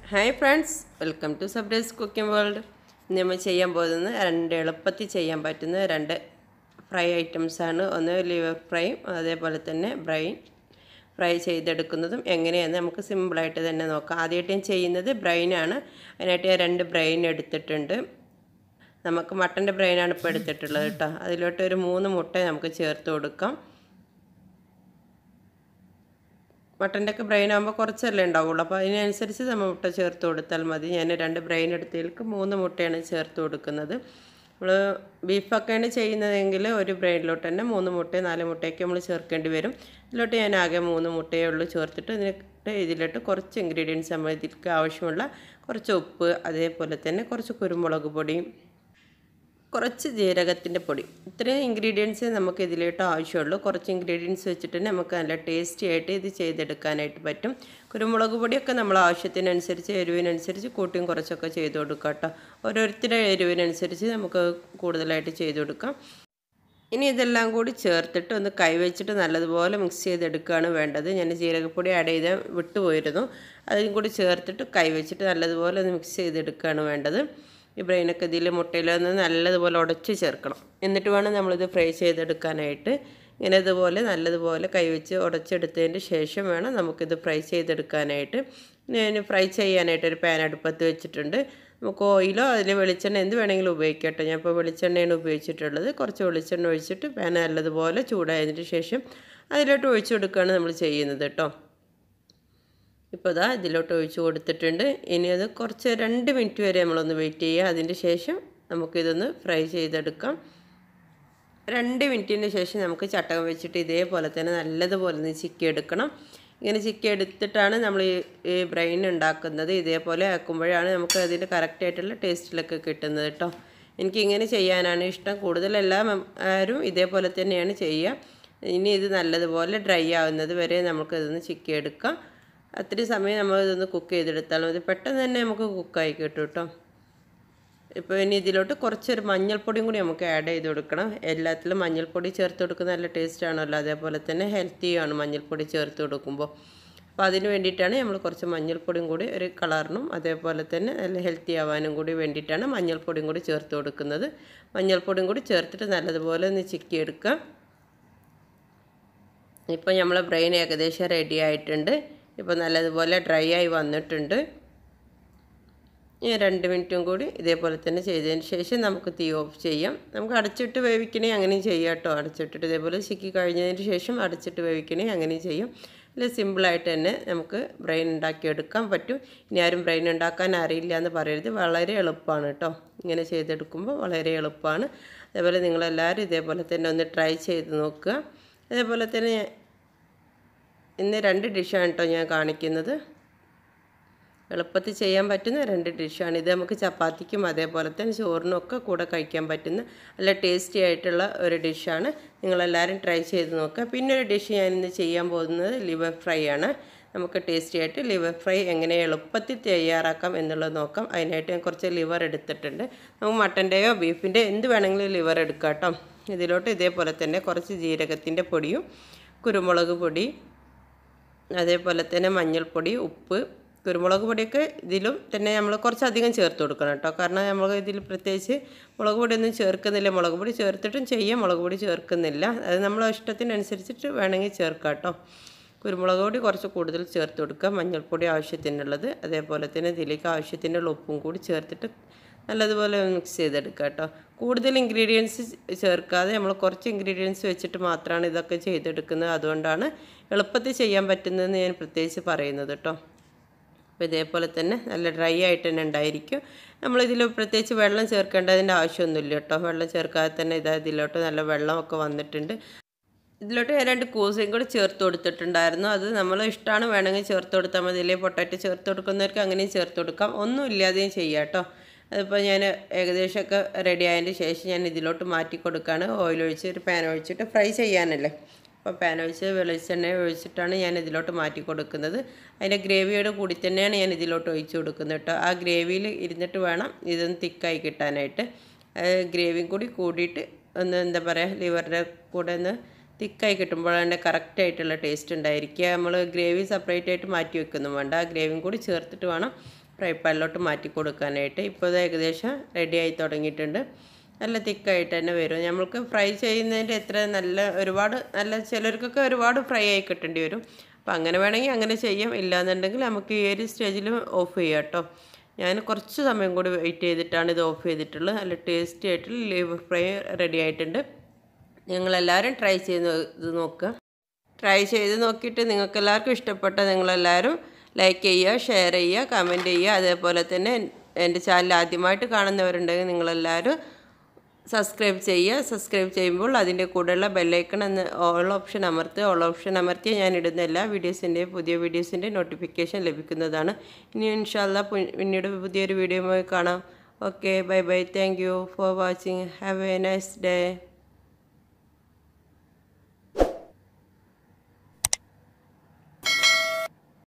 hi friends welcome to സബ്ഡേസ് cooking world ഇന്ന് നമ്മൾ ചെയ്യാൻ പോകുന്നത് രണ്ട് എളുപ്പത്തിൽ ചെയ്യാൻ പറ്റുന്ന രണ്ട് ഫ്രൈ ഐറ്റംസാണ് ഒന്ന് ലിവർ ഫ്രൈയും അതേപോലെ തന്നെ ബ്രൈൻ ഫ്രൈ ചെയ്തെടുക്കുന്നതും എങ്ങനെയാണെന്ന് നമുക്ക് സിമ്പിളായിട്ട് തന്നെ നോക്കാം ആദ്യമായിട്ട് ഞാൻ ചെയ്യുന്നത് ബ്രൈനാണ് അതിനായിട്ട് ഞാൻ രണ്ട് ബ്രൈൻ എടുത്തിട്ടുണ്ട് നമുക്ക് മട്ടൻ്റെ ബ്രെയിനാണ് ഇപ്പോൾ എടുത്തിട്ടുള്ളത് കേട്ടോ അതിലോട്ട് ഒരു മൂന്ന് മുട്ട നമുക്ക് ചേർത്ത് കൊടുക്കാം മട്ടൻ്റെ ഒക്കെ ബ്രെയിൻ ആകുമ്പോൾ കുറച്ചല്ലേ ഉണ്ടാവുള്ളൂ അപ്പോൾ അതിനനുസരിച്ച് നമ്മൾ മുട്ട ചേർത്ത് കൊടുത്താൽ മതി ഞാൻ രണ്ട് ബ്രെയിൻ എടുത്തതിലേക്ക് മൂന്ന് മുട്ടയാണ് ചേർത്ത് കൊടുക്കുന്നത് നമ്മൾ ബീഫൊക്കെയാണ് ചെയ്യുന്നതെങ്കിൽ ഒരു ബ്രെയിനിലോട്ട് തന്നെ മൂന്ന് മുട്ട നാല് മുട്ടയൊക്കെ നമ്മൾ ചേർക്കേണ്ടി വരും ഇതിലോട്ട് ഞാൻ ആകെ മൂന്ന് മുട്ടയേ ഉള്ളൂ ചേർത്തിട്ട് ഇതിലിട്ട് ഇതിലോട്ട് കുറച്ച് ഇൻഗ്രീഡിയൻസ് നമ്മൾ ഇതിലേക്ക് ആവശ്യമുള്ള കുറച്ച് ഉപ്പ് അതേപോലെ തന്നെ കുറച്ച് കുരുമുളക് പൊടിയും കുറച്ച് ജീരകത്തിൻ്റെ പൊടി ഇത്രയും ഇൻഗ്രീഡിയൻസ് നമുക്ക് ഇതിലോട്ട് ആവശ്യമുള്ളൂ കുറച്ച് ഇൻഗ്രീഡിയൻസ് വെച്ചിട്ട് തന്നെ നമുക്ക് നല്ല ടേസ്റ്റി ആയിട്ട് ഇത് ചെയ്തെടുക്കാനായിട്ട് പറ്റും കുരുമുളക് പൊടിയൊക്കെ നമ്മൾ ആവശ്യത്തിനനുസരിച്ച് എരിവിനനുസരിച്ച് കൂട്ടിയും കുറച്ചൊക്കെ ചെയ്ത് കൊടുക്കാം കേട്ടോ ഓരോരുത്തരുടെ എരിവിനനുസരിച്ച് നമുക്ക് കൂടുതലായിട്ട് ചെയ്ത് കൊടുക്കാം ഇനി ഇതെല്ലാം കൂടി ചേർത്തിട്ട് ഒന്ന് കൈവച്ചിട്ട് നല്ലതുപോലെ മിക്സ് ചെയ്തെടുക്കുകയാണ് വേണ്ടത് ഞാൻ ജീരകപ്പൊടി ആഡ് ചെയ്ത് വിട്ടുപോയിരുന്നു അതും കൂടി ചേർത്തിട്ട് കൈവച്ചിട്ട് നല്ലതുപോലെ ഒന്ന് മിക്സ് ചെയ്തെടുക്കുകയാണ് വേണ്ടത് ഈ ബ്രെയിനൊക്കെ ഇതിൽ മുട്ടയിലൊന്ന് നല്ലതുപോലെ ഉടച്ച് ചേർക്കണം എന്നിട്ട് വേണം നമ്മളിത് ഫ്രൈ ചെയ്തെടുക്കാനായിട്ട് ഇങ്ങനെ ഇതുപോലെ നല്ലതുപോലെ കൈവച്ച് ഉടച്ചെടുത്തതിന് ശേഷം വേണം നമുക്കിത് ഫ്രൈ ചെയ്തെടുക്കാനായിട്ട് ഞാൻ ഫ്രൈ ചെയ്യാനായിട്ട് ഒരു പാൻ അടുപ്പത്ത് വെച്ചിട്ടുണ്ട് നമുക്ക് ഓയിലോ അതിൽ വെളിച്ചെണ്ണ എന്ത് വേണമെങ്കിലും ഉപയോഗിക്കാം കേട്ടോ ഞാൻ ഇപ്പോൾ വെളിച്ചെണ്ണയാണ് ഉപയോഗിച്ചിട്ടുള്ളത് കുറച്ച് വെളിച്ചെണ്ണ ഒഴിച്ചിട്ട് പാൻ നല്ലതുപോലെ ചൂടായതിന് ശേഷം അതിലോട്ട് ഒഴിച്ചു കൊടുക്കുകയാണ് നമ്മൾ ചെയ്യുന്നത് കേട്ടോ ഇപ്പോൾ ഇതാ ഇതിലോട്ട് ഒഴിച്ച് കൊടുത്തിട്ടുണ്ട് ഇനി അത് കുറച്ച് രണ്ട് മിനിറ്റ് വരെ നമ്മളൊന്ന് വെയിറ്റ് ചെയ്യുക അതിൻ്റെ ശേഷം നമുക്കിതൊന്ന് ഫ്രൈ ചെയ്തെടുക്കാം രണ്ട് മിനിറ്റിന് ശേഷം നമുക്ക് ചട്ടകം വെച്ചിട്ട് ഇതേപോലെ തന്നെ നല്ലതുപോലെ ഒന്ന് ചിക്കി എടുക്കണം ഇങ്ങനെ ചിക്കി എടുത്തിട്ടാണ് നമ്മൾ ഈ ബ്രെയിൻ ഉണ്ടാക്കുന്നത് ഇതേപോലെ ആക്കുമ്പോഴാണ് നമുക്ക് അതിൻ്റെ കറക്റ്റായിട്ടുള്ള ടേസ്റ്റിലൊക്കെ കിട്ടുന്നത് കേട്ടോ എനിക്ക് ഇങ്ങനെ ചെയ്യാനാണ് ഇഷ്ടം കൂടുതലെല്ലാം ആരും ഇതേപോലെ തന്നെയാണ് ചെയ്യുക ഇനി ഇത് നല്ലതുപോലെ ഡ്രൈ ആവുന്നത് വരെ നമുക്കിതൊന്ന് ചിക്കി എടുക്കാം അത്രയും സമയം നമ്മൾ ഇതൊന്ന് കുക്ക് ചെയ്തെടുത്താൽ മതി പെട്ടെന്ന് തന്നെ നമുക്ക് കുക്കായി കിട്ടും കേട്ടോ ഇപ്പോൾ ഇനി ഇതിലോട്ട് കുറച്ചൊരു മഞ്ഞൾപ്പൊടിയും കൂടി നമുക്ക് ആഡ് ചെയ്ത് കൊടുക്കണം എല്ലാത്തിലും മഞ്ഞൾപ്പൊടി ചേർത്ത് കൊടുക്കുന്ന നല്ല ടേസ്റ്റ് ആണല്ലോ അതേപോലെ തന്നെ ഹെൽത്തിയാണ് മഞ്ഞൾപ്പൊടി ചേർത്ത് കൊടുക്കുമ്പോൾ അപ്പോൾ അതിന് വേണ്ടിയിട്ടാണ് നമ്മൾ കുറച്ച് മഞ്ഞൾപ്പൊടിയും കൂടി ഒരു കളറിനും അതേപോലെ തന്നെ നല്ല ഹെൽത്തി ആവാനും കൂടി വേണ്ടിയിട്ടാണ് മഞ്ഞൾപ്പൊടിയും കൂടി ചേർത്ത് കൊടുക്കുന്നത് മഞ്ഞൾപ്പൊടിയും കൂടി ചേർത്തിട്ട് നല്ലതുപോലെ ഒന്ന് ചിക്കി എടുക്കാം ഇപ്പോൾ നമ്മളെ ബ്രെയിൻ ഏകദേശം റെഡി ആയിട്ടുണ്ട് ഇപ്പോൾ നല്ലതുപോലെ ഡ്രൈ ആയി വന്നിട്ടുണ്ട് രണ്ട് മിനിറ്റും കൂടി ഇതേപോലെ തന്നെ ചെയ്തതിന് ശേഷം നമുക്ക് തീ ഓഫ് ചെയ്യാം നമുക്ക് അടച്ചിട്ട് വേവിക്കണേ അങ്ങനെയും ചെയ്യാം കേട്ടോ അടച്ചിട്ടിട്ട് ഇതേപോലെ ചിക്കി കഴിഞ്ഞതിന് ശേഷം അടച്ചിട്ട് വേവിക്കണേ അങ്ങനെയും ചെയ്യും അല്ല സിമ്പിളായിട്ട് തന്നെ നമുക്ക് ബ്രെയിൻ ഉണ്ടാക്കിയെടുക്കാൻ പറ്റും ഇനി ആരും ബ്രെയിൻ ഉണ്ടാക്കാൻ അറിയില്ല എന്ന് പറയരുത് വളരെ എളുപ്പമാണ് കേട്ടോ ഇങ്ങനെ ചെയ്തെടുക്കുമ്പോൾ വളരെ എളുപ്പമാണ് അതേപോലെ നിങ്ങളെല്ലാവരും ഇതേപോലെ തന്നെ ഒന്ന് ട്രൈ ചെയ്ത് നോക്കുക അതേപോലെ തന്നെ ഇന്ന് രണ്ട് ഡിഷാണ് കേട്ടോ ഞാൻ കാണിക്കുന്നത് എളുപ്പത്തിൽ ചെയ്യാൻ പറ്റുന്ന രണ്ട് ഡിഷാണ് ഇത് നമുക്ക് ചപ്പാത്തിക്കും അതേപോലെ തന്നെ ചോറിനും ഒക്കെ കൂടെ കഴിക്കാൻ പറ്റുന്ന നല്ല ടേസ്റ്റി ആയിട്ടുള്ള ഒരു ഡിഷാണ് നിങ്ങളെല്ലാവരും ട്രൈ ചെയ്ത് നോക്കുക പിന്നെ ഒരു ഡിഷ് ഞാൻ ഇന്ന് ചെയ്യാൻ പോകുന്നത് ലിവർ ഫ്രൈ ആണ് നമുക്ക് ടേസ്റ്റി ആയിട്ട് ലിവർ ഫ്രൈ എങ്ങനെ എളുപ്പത്തിൽ തയ്യാറാക്കാം എന്നുള്ളത് നോക്കാം അതിനായിട്ട് ഞാൻ കുറച്ച് ലിവർ എടുത്തിട്ടുണ്ട് നമുക്ക് മട്ടൻ്റെയോ ബീഫിൻ്റെ എന്ത് വേണമെങ്കിലും ലിവർ എടുക്കാം കേട്ടോ ഇതിലോട്ട് ഇതേപോലെ തന്നെ കുറച്ച് ജീരകത്തിൻ്റെ പൊടിയും കുരുമുളക് പൊടി അതേപോലെ തന്നെ മഞ്ഞൾപ്പൊടി ഉപ്പ് കുരുമുളക് പൊടിയൊക്കെ ഇതിലും തന്നെ നമ്മൾ കുറച്ചധികം ചേർത്ത് കൊടുക്കണം കേട്ടോ കാരണം നമ്മൾ ഇതിൽ പ്രത്യേകിച്ച് മുളക് പൊടിയൊന്നും ചേർക്കുന്നില്ല മുളക് പൊടി ചേർത്തിട്ടും ചെയ്യാം മുളക് പൊടി ചേർക്കുന്നില്ല അത് നമ്മളെ ഇഷ്ടത്തിനനുസരിച്ചിട്ട് വേണമെങ്കിൽ ചേർക്കാം കേട്ടോ കുരുമുളക് പൊടി കുറച്ച് കൂടുതൽ ചേർത്ത് കൊടുക്കുക മഞ്ഞൾപ്പൊടി ആവശ്യത്തിനുള്ളത് അതേപോലെ തന്നെ ഇതിലേക്ക് ആവശ്യത്തിനുള്ള ഉപ്പും കൂടി ചേർത്തിട്ട് നല്ലതുപോലെ മിക്സ് ചെയ്തെടുക്കുക കേട്ടോ കൂടുതൽ ഇൻഗ്രീഡിയൻസ് ചേർക്കാതെ നമ്മൾ കുറച്ച് ഇൻഗ്രീഡിയൻസ് വെച്ചിട്ട് മാത്രമാണ് ഇതൊക്കെ ചെയ്തെടുക്കുന്നത് അതുകൊണ്ടാണ് എളുപ്പത്തിൽ ചെയ്യാൻ പറ്റുന്നതെന്ന് ഞാൻ പ്രത്യേകിച്ച് പറയുന്നത് കേട്ടോ അപ്പോൾ ഇതേപോലെ തന്നെ നല്ല ഡ്രൈ ആയിട്ട് തന്നെ ഉണ്ടായിരിക്കും നമ്മളിതിൽ പ്രത്യേകിച്ച് വെള്ളം ചേർക്കേണ്ടതിൻ്റെ ആവശ്യമൊന്നുമില്ല കേട്ടോ വെള്ളം ചേർക്കാതെ തന്നെ ഇതാ ഇതിലോട്ട് നല്ല വെള്ളമൊക്കെ വന്നിട്ടുണ്ട് ഇതിലോട്ട് ഞാൻ രണ്ട് കൂസയും കൂടി ചേർത്ത് കൊടുത്തിട്ടുണ്ടായിരുന്നു അത് നമ്മൾ ഇഷ്ടമാണ് വേണമെങ്കിൽ ചേർത്ത് കൊടുത്താൽ മതി അല്ലെങ്കിൽ പൊട്ടാറ്റോ ചേർത്ത് കൊടുക്കുന്നവർക്ക് അങ്ങനെയും ചേർത്ത് കൊടുക്കാം ഒന്നും ഇല്ലാതെയും ചെയ്യാം കേട്ടോ അതിപ്പോൾ ഞാൻ ഏകദേശമൊക്കെ റെഡി ആയതിൻ്റെ ശേഷം ഞാൻ ഇതിലോട്ട് മാറ്റി കൊടുക്കുകയാണ് ഓയിൽ ഒഴിച്ച് ഒരു പാൻ ഒഴിച്ചിട്ട് ഫ്രൈ ചെയ്യാനല്ലേ അപ്പോൾ പാൻ ഒഴിച്ച് വെളിച്ചെണ്ണ ഒഴിച്ചിട്ടാണ് ഞാൻ ഇതിലോട്ട് മാറ്റി കൊടുക്കുന്നത് അതിൻ്റെ ഗ്രേവിയോട് കൂടി തന്നെയാണ് ഞാൻ ഇതിലോട്ട് ഒഴിച്ച് കൊടുക്കുന്നത് കേട്ടോ ആ ഗ്രേവിയിൽ ഇരുന്നിട്ട് വേണം ഇതൊന്ന് തിക്കായി കിട്ടാനായിട്ട് ഗ്രേവിയും കൂടി കൂടിയിട്ട് ഒന്ന് എന്താ പറയുക ലിവറിൻ്റെ കൂടെ ഒന്ന് തിക്കായി കിട്ടുമ്പോഴാണ് കറക്റ്റായിട്ടുള്ള ടേസ്റ്റ് ഉണ്ടായിരിക്കുക നമ്മൾ ഗ്രേവി സെപ്പറേറ്റ് ആയിട്ട് മാറ്റി വെക്കൊന്നും വേണ്ട ആ ഗ്രേവിയും കൂടി ചേർത്തിട്ട് വേണം ഫ്രൈ പാനിലോട്ട് മാറ്റി കൊടുക്കാനായിട്ട് ഇപ്പോൾ ഇത് ഏകദേശം റെഡി ആയി തുടങ്ങിയിട്ടുണ്ട് നല്ല തിക്കായിട്ട് തന്നെ വരും നമ്മൾക്ക് ഫ്രൈ ചെയ്യുന്നതിൻ്റെ എത്ര നല്ല ഒരുപാട് നല്ല ചിലർക്കൊക്കെ ഒരുപാട് ഫ്രൈ ആയി കിട്ടേണ്ടി വരും അപ്പം അങ്ങനെ വേണമെങ്കിൽ അങ്ങനെ ചെയ്യാം ഇല്ലാന്നുണ്ടെങ്കിൽ നമുക്ക് ഈ ഒരു സ്റ്റേജിൽ ഓഫ് ചെയ്യാം കേട്ടോ ഞാൻ കുറച്ച് സമയം കൂടി വെയിറ്റ് ചെയ്തിട്ടാണ് ഇത് ഓഫ് ചെയ്തിട്ടുള്ളത് നല്ല ടേസ്റ്റി ആയിട്ടുള്ള ലിവർ ഫ്രൈ റെഡി ആയിട്ടുണ്ട് നിങ്ങളെല്ലാവരും ട്രൈ ചെയ്ത് ഇത് നോക്കുക ട്രൈ ചെയ്ത് നോക്കിയിട്ട് നിങ്ങൾക്ക് എല്ലാവർക്കും ഇഷ്ടപ്പെട്ട നിങ്ങളെല്ലാവരും ലൈക്ക് ചെയ്യുക ഷെയർ ചെയ്യുക കമൻറ്റ് ചെയ്യുക അതേപോലെ തന്നെ എൻ്റെ ചാനൽ ആദ്യമായിട്ട് കാണുന്നവരുണ്ടെങ്കിൽ നിങ്ങളെല്ലാവരും സബ്സ്ക്രൈബ് ചെയ്യുക സബ്സ്ക്രൈബ് ചെയ്യുമ്പോൾ അതിൻ്റെ കൂടെയുള്ള ബെല്ലൈക്കൺ എന്ന ഓൾ ഓപ്ഷൻ അമർത്തുക ഓൾ ഓപ്ഷൻ അമർത്തിയ ഞാൻ ഇടുന്ന എല്ലാ വീഡിയോസിൻ്റെയും പുതിയ വീഡിയോസിൻ്റെ നോട്ടിഫിക്കേഷൻ ലഭിക്കുന്നതാണ് ഇനി ഇൻഷാല്ല പിന്നീട് പുതിയൊരു വീഡിയോയുമായി കാണാം okay bye bye thank you for watching have a nice day